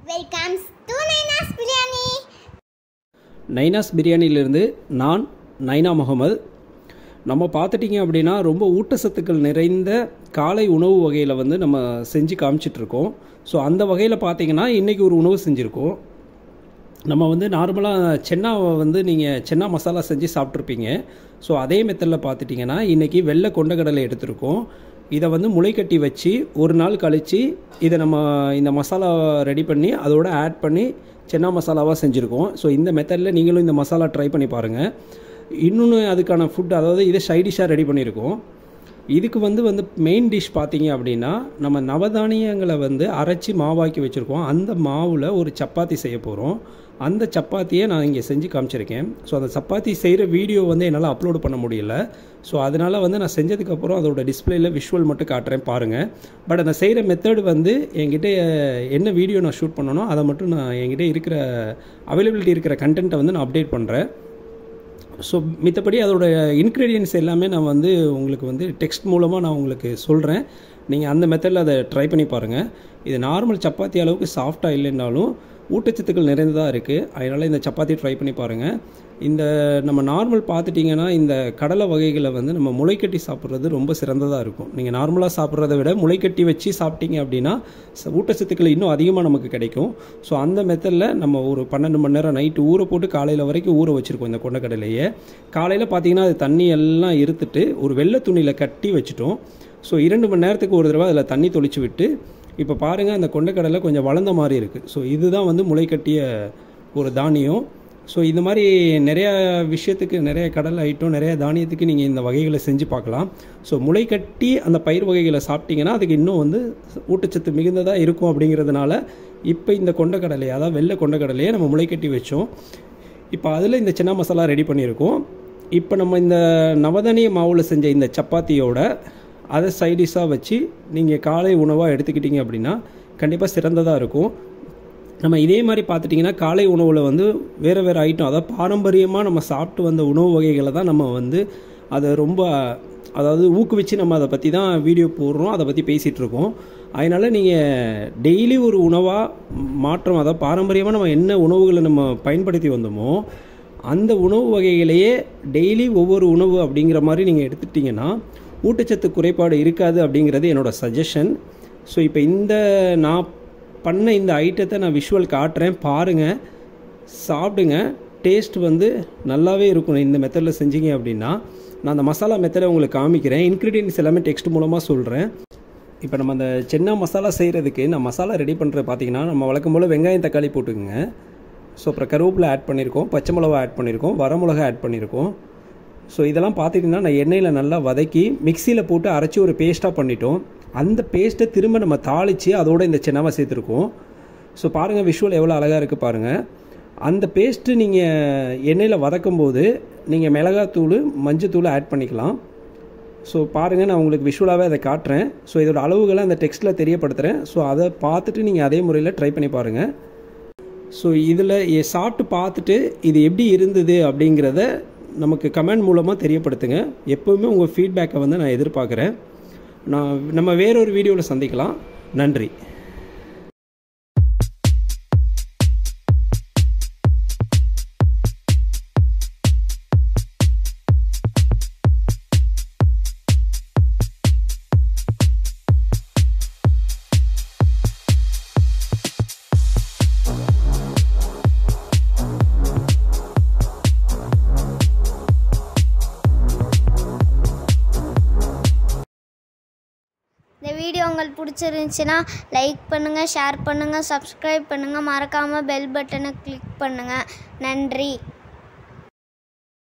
welcomes to Naina's biryani Naina பிரியாணியிலிருந்து நான் நைனா முகமது நம்ம பார்த்துட்டிங்க அப்படின்னா ரொம்ப ஊட்டச்சத்துக்கள் நிறைந்த காலை உணவு வகையில் வந்து நம்ம செஞ்சு காமிச்சிட்ருக்கோம் ஸோ அந்த வகையில் பார்த்தீங்கன்னா இன்றைக்கி ஒரு உணவு செஞ்சுருக்கோம் நம்ம வந்து நார்மலாக சென்னாவை வந்து நீங்கள் சென்னா மசாலா செஞ்சு சாப்பிட்ருப்பீங்க ஸோ அதே மெத்தடில் பார்த்துட்டிங்கன்னா இன்றைக்கி வெள்ளை கொண்டக்கடலை எடுத்திருக்கோம் இதை வந்து முளைக்கட்டி வச்சு ஒரு நாள் கழித்து இதை நம்ம இந்த மசாலா ரெடி பண்ணி அதோட ஆட் பண்ணி சென்னா மசாலாவாக செஞ்சுருக்கோம் ஸோ இந்த மெத்தடில் நீங்களும் இந்த மசாலா ட்ரை பண்ணி பாருங்கள் இன்னொன்று அதுக்கான ஃபுட் அதாவது இதை சைடிஷாக ரெடி பண்ணியிருக்கோம் இதுக்கு வந்து வந்து மெயின் டிஷ் பார்த்தீங்க அப்படின்னா நம்ம நவதானியங்களை வந்து அரைச்சி மாவாக்கி வச்சுருக்கோம் அந்த மாவில் ஒரு சப்பாத்தி செய்ய போகிறோம் அந்த சப்பாத்தியை நான் இங்கே செஞ்சு காமிச்சிருக்கேன் ஸோ அந்த சப்பாத்தி செய்கிற வீடியோ வந்து என்னால் அப்லோட் பண்ண முடியல ஸோ அதனால் வந்து நான் செஞ்சதுக்கப்புறம் அதோட டிஸ்பிளேயில் விஷுவல் மட்டும் காட்டுறேன் பாருங்கள் பட் அந்த செய்கிற மெத்தடு வந்து என்கிட்ட என்ன வீடியோ நான் ஷூட் பண்ணனோ அதை மட்டும் நான் என்கிட்ட இருக்கிற அவைலபிலிட்டி இருக்கிற கண்டென்ட்டை வந்து நான் அப்டேட் பண்ணுறேன் ஸோ மித்தபடி அதோட இன்க்ரீடியன்ஸ் எல்லாமே நான் வந்து உங்களுக்கு வந்து டெக்ஸ்ட் மூலமாக நான் உங்களுக்கு சொல்கிறேன் நீங்கள் அந்த மெத்தடில் அதை ட்ரை பண்ணி பாருங்கள் இது நார்மல் சப்பாத்தி அளவுக்கு சாஃப்டாக இல்லைன்னாலும் ஊட்டச்சத்துக்கள் நிறைந்ததாக இருக்குது அதனால் இந்த சப்பாத்தி ட்ரை பண்ணி பாருங்கள் இந்த நம்ம நார்மல் பார்த்துட்டிங்கன்னா இந்த கடலை வகைகளை வந்து நம்ம முளைக்கட்டி சாப்பிட்றது ரொம்ப சிறந்ததாக இருக்கும் நீங்கள் நார்மலாக சாப்பிட்றத விட முளைக்கட்டி வச்சு சாப்பிட்டீங்க அப்படின்னா ச- ஊட்டச்சத்துக்கள் இன்னும் அதிகமாக நமக்கு கிடைக்கும் ஸோ அந்த மெத்தடில் நம்ம ஒரு பன்னெண்டு மணி நேரம் நைட்டு ஊற போட்டு காலையில் வரைக்கும் ஊற வச்சுருக்கோம் இந்த கொண்டக்கடலையை காலையில் பார்த்தீங்கன்னா அது தண்ணி எல்லாம் இருத்துட்டு ஒரு வெள்ளை துணியில் கட்டி வச்சுட்டோம் ஸோ இரண்டு மணி நேரத்துக்கு ஒரு தடவை அதில் தண்ணி தொளிச்சு விட்டு இப்போ பாருங்கள் அந்த கொண்டக்கடலை கொஞ்சம் வளர்ந்த மாதிரி இருக்குது ஸோ இதுதான் வந்து முளைக்கட்டிய ஒரு தானியம் ஸோ இந்த மாதிரி நிறைய விஷயத்துக்கு நிறைய கடல் ஐட்டம் நிறைய தானியத்துக்கு நீங்கள் இந்த வகைகளை செஞ்சு பார்க்கலாம் ஸோ முளை கட்டி அந்த பயிர் வகைகளை சாப்பிட்டீங்கன்னா அதுக்கு இன்னும் வந்து ஊட்டச்சத்து மிகுந்ததாக இருக்கும் அப்படிங்கிறதுனால இப்போ இந்த கொண்டக்கடலை அதாவது வெள்ளை கொண்டக்கடலையை நம்ம முளை கட்டி வச்சோம் இப்போ அதில் இந்த சின்ன மசாலா ரெடி பண்ணியிருக்கோம் இப்போ நம்ம இந்த நவதானிய மாவில் செஞ்ச இந்த சப்பாத்தியோட அதை சைடிஷாக வச்சு நீங்கள் காலை உணவாக எடுத்துக்கிட்டீங்க அப்படின்னா கண்டிப்பாக சிறந்ததாக இருக்கும் நம்ம இதே மாதிரி பார்த்துட்டிங்கன்னா காலை உணவில் வந்து வேறு வேறு ஐட்டம் அதாவது பாரம்பரியமாக நம்ம சாப்பிட்டு வந்த உணவு வகைகளை தான் நம்ம வந்து அதை ரொம்ப அதாவது ஊக்குவிச்சு நம்ம அதை பற்றி தான் வீடியோ போடுறோம் அதை பற்றி பேசிகிட்டு இருக்கோம் அதனால் நீங்கள் டெய்லி ஒரு உணவாக மாற்றம் அதாவது பாரம்பரியமாக நம்ம என்ன உணவுகளை நம்ம பயன்படுத்தி வந்தோமோ அந்த உணவு வகைகளையே டெய்லி ஒவ்வொரு உணவு அப்படிங்கிற மாதிரி நீங்கள் எடுத்துட்டிங்கன்னா ஊட்டச்சத்து குறைபாடு இருக்காது அப்படிங்கிறது என்னோடய சஜஷன் ஸோ இப்போ இந்த நான் பண்ண இந்த ஐட்டத்தை நான் விஷுவல் காட்டுறேன் பாருங்கள் சாப்பிடுங்க டேஸ்ட் வந்து நல்லாவே இருக்கும் இந்த மெத்தடில் செஞ்சீங்க அப்படின்னா நான் அந்த மசாலா மெத்தடை உங்களுக்கு காமிக்கிறேன் இன்க்ரீடியன்ஸ் எல்லாமே டெக்ஸ்ட் மூலமாக சொல்கிறேன் இப்போ நம்ம அந்த சென்னா மசாலா செய்கிறதுக்கு நான் மசாலா ரெடி பண்ணுறது பார்த்தீங்கன்னா நம்ம வழக்கம் போல் வெங்காயம் தக்காளி போட்டுக்குங்க ஸோ அப்புறம் கருவேப்பிலை ஆட் பண்ணியிருக்கோம் பச்சை மிளகா ஆட் பண்ணியிருக்கோம் வரமிளகா ஆட் பண்ணியிருக்கோம் ஸோ இதெல்லாம் பார்த்துட்டிங்கன்னா நான் எண்ணெயில் நல்லா வதக்கி மிக்சியில் போட்டு அரைச்சி ஒரு பேஸ்ட்டாக பண்ணிட்டோம் அந்த பேஸ்ட்டை திரும்ப நம்ம தாளித்து அதோட இந்த சின்னவா சேர்த்துருக்கோம் ஸோ பாருங்கள் விஷுவல் எவ்வளோ அழகாக இருக்குது பாருங்கள் அந்த பேஸ்ட்டு நீங்கள் எண்ணெயில் வதக்கும் போது நீங்கள் மிளகாத்தூள் மஞ்சத்தூள் ஆட் பண்ணிக்கலாம் ஸோ பாருங்கள் நான் உங்களுக்கு விஷுவலாகவே அதை காட்டுறேன் ஸோ இதோட அளவுகளை அந்த டெக்ஸ்ட்டில் தெரியப்படுத்துகிறேன் ஸோ அதை பார்த்துட்டு நீங்கள் அதே முறையில் ட்ரை பண்ணி பாருங்கள் ஸோ இதில் சாப்பிட்டு பார்த்துட்டு இது எப்படி இருந்தது அப்படிங்கிறத நமக்கு கமெண்ட் மூலமாக தெரியப்படுத்துங்க எப்போவுமே உங்கள் ஃபீட்பேக்கை வந்து நான் எதிர்பார்க்குறேன் நான் நம்ம வேறொரு வீடியோவில் சந்திக்கலாம் நன்றி இந்த வீடியோ உங்களுக்கு பிடிச்சிருந்துச்சுன்னா லைக் பண்ணுங்கள் ஷேர் பண்ணுங்கள் சப்ஸ்கிரைப் பண்ணுங்கள் மறக்காமல் பெல் பட்டனை கிளிக் பண்ணுங்கள் நன்றி